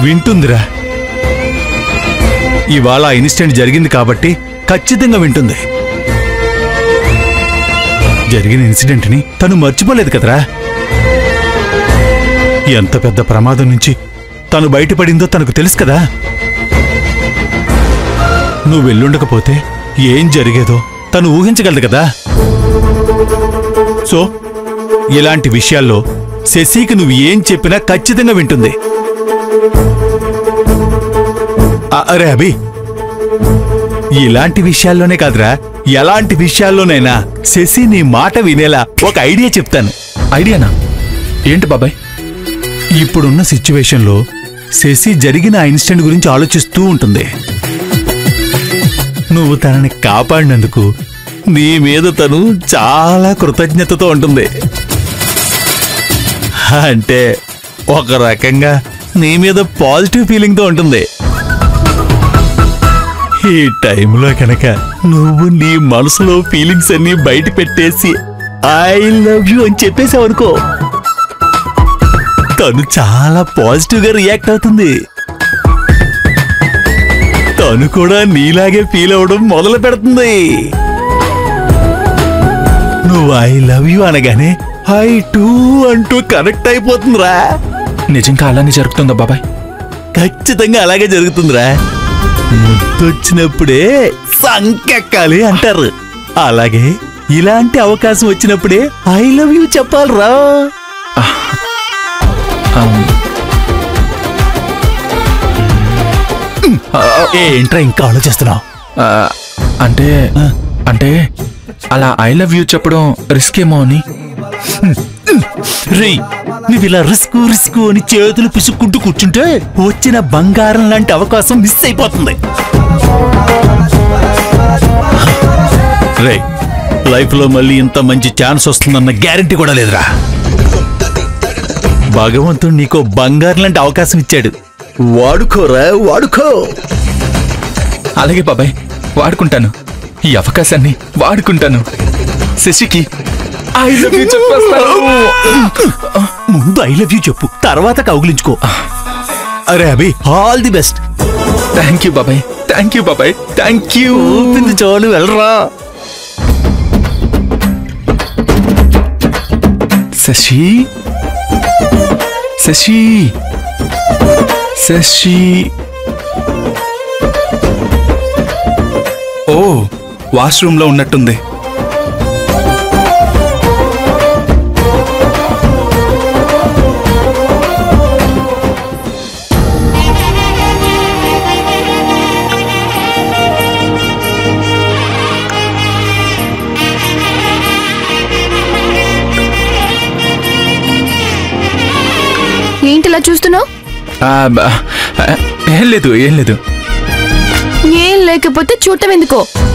వింటుందిరా ఇవాళ ఆ ఇన్సిడెంట్ జరిగింది కాబట్టి ఖచ్చితంగా వింటుంది జరిగిన ఇన్సిడెంట్ని తను మర్చిపోలేదు కదరా ఎంత పెద్ద ప్రమాదం నుంచి తను బయటపడిందో తనకు తెలుసు కదా నువ్వు వెళ్ళుండకపోతే ఏం జరిగేదో తను ఊహించగలదు కదా సో ఇలాంటి విషయాల్లో శశికి నువ్వు ఏం చెప్పినా ఖచ్చితంగా వింటుంది ఆ, అరే అభి ఇలాంటి విషయాల్లోనే కాదురా ఎలాంటి విషయాల్లోనైనా శశి నీ మాట వినేలా ఒక ఐడియా చెప్తాను ఐడియానా ఏంటి బాబాయ్ ఇప్పుడున్న సిచ్యువేషన్లో శశి జరిగిన ఆ ఇన్సిడెంట్ గురించి ఆలోచిస్తూ ఉంటుంది నువ్వు తనని కాపాడినందుకు నీ మీద తను చాలా కృతజ్ఞతతో ఉంటుంది అంటే ఒక రకంగా నీ మీద పాజిటివ్ ఫీలింగ్తో ఉంటుంది ఈ టైంలో కనుక నువ్వు నీ మనసులో ఫీలింగ్స్ అన్ని బయట పెట్టేసి ఐ లవ్ యూ అని చెప్పేసావనుకో తను చాలా పాజిటివ్ గా రియాక్ట్ అవుతుంది తను కూడా నీలాగే ఫీల్ అవడం మొదలు పెడుతుంది నువ్వు ఐ లవ్ యూ అనగానే ఐ టూ అంటూ కనెక్ట్ అయిపోతుందిరా నిజంగా అలానే జరుగుతుందా బాబాయ్ ఖచ్చితంగా అలాగే జరుగుతుందిరా ముద్దొచ్చినప్పుడే సంకెక్కాలి అంటారు అలాగే ఇలాంటి అవకాశం వచ్చినప్పుడే ఐ లవ్ యూ చెప్పాలిరా ఆమ్, ఏంట్రా ఇంకా ఆలోచిస్తున్నావు ఆ, అంటే అంటే అలా ఐ లవ్ యూ చెప్పడం రిస్క్ ఏమో అని రేయ్ నువ్వు ఇలా రిస్క్ రిస్క్ అని చేతులు పిసుక్కుంటూ కూర్చుంటే వచ్చిన బంగారం లాంటి అవకాశం మిస్ అయిపోతుంది రే లైఫ్ లో మళ్ళీ ఇంత మంచి ఛాన్స్ వస్తుందన్న గ్యారంటీ కూడా లేదురా భగవంతుడు నీకో బంగారం లాంటి అవకాశం ఇచ్చాడు వాడుకోరా వాడుకో అలాగే బాబాయ్ వాడుకుంటాను ఈ అవకాశాన్ని వాడుకుంటాను శశికి ఐ లవ్ యూ చెప్పేస్తాను ముందు ఐ లవ్ యూ చెప్పు తర్వాత కౌగిలించుకో అరే Abhi all the best thank you బాబాయ్ థ్యాంక్ యూ బాబాయ్ థ్యాంక్ యూ ఊపింది చాలు వెళ్ళరా శశి శశి శశి ఓ వాష్రూమ్లో ఉన్నట్టుంది ఏంటిలా చూస్తున్నావు ఆ, బ- ఆ, ఏం లేదు ఏం లేదు ఏం లేకపోతే చూడటం ఎందుకో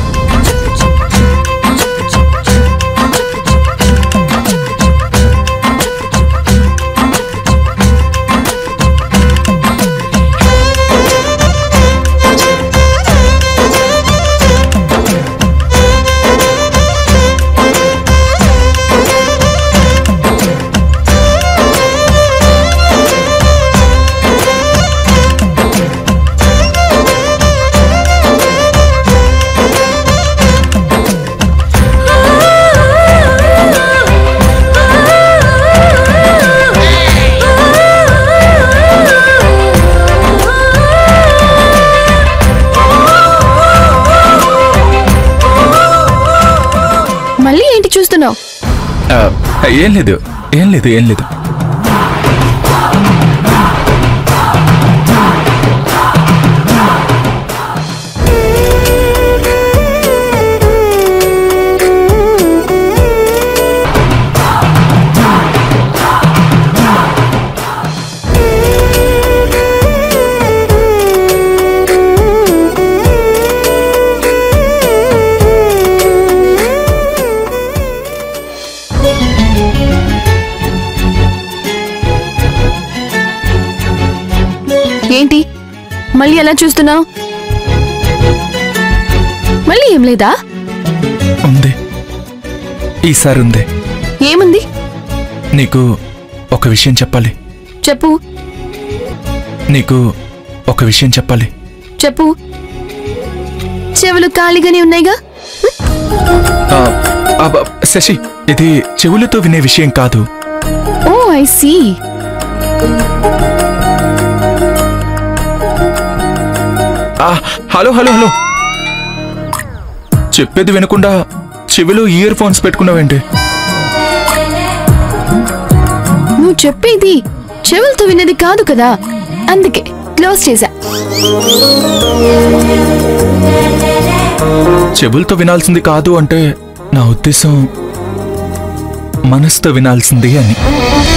మళ్ళీ ఏంటి చూస్తున్నావు ఆ, ఏం లేదు ఏం లేదు ఏం లేదు ఏంటి మళ్ళీ ఎలా చూస్తున్నావు మళ్ళీ ఏం లేదా ఉంది ఈసారి ఉంది ఏముంది నీకు ఒక విషయం చెప్పాలి చెప్పు నీకు ఒక విషయం చెప్పాలి చెప్పు చెవులు ఖాళీగానే ఉన్నాయిగా ఆ, అబ్బ, శశి ఇది చెవులతో వినే విషయం కాదు ఓ ఐ సీ ఆ, హలో హలో హలో చెప్పేది వినకుండా చెవిలో ఇయర్ ఫోన్స్ పెట్టుకున్నావేంటి నువ్వు చెప్పేది చెవులతో విన్నది కాదు కదా అందుకే క్లోజ్ చేశా చెవులతో వినాల్సింది కాదు అంటే నా ఉద్దేశం మనసుతో వినాల్సింది అని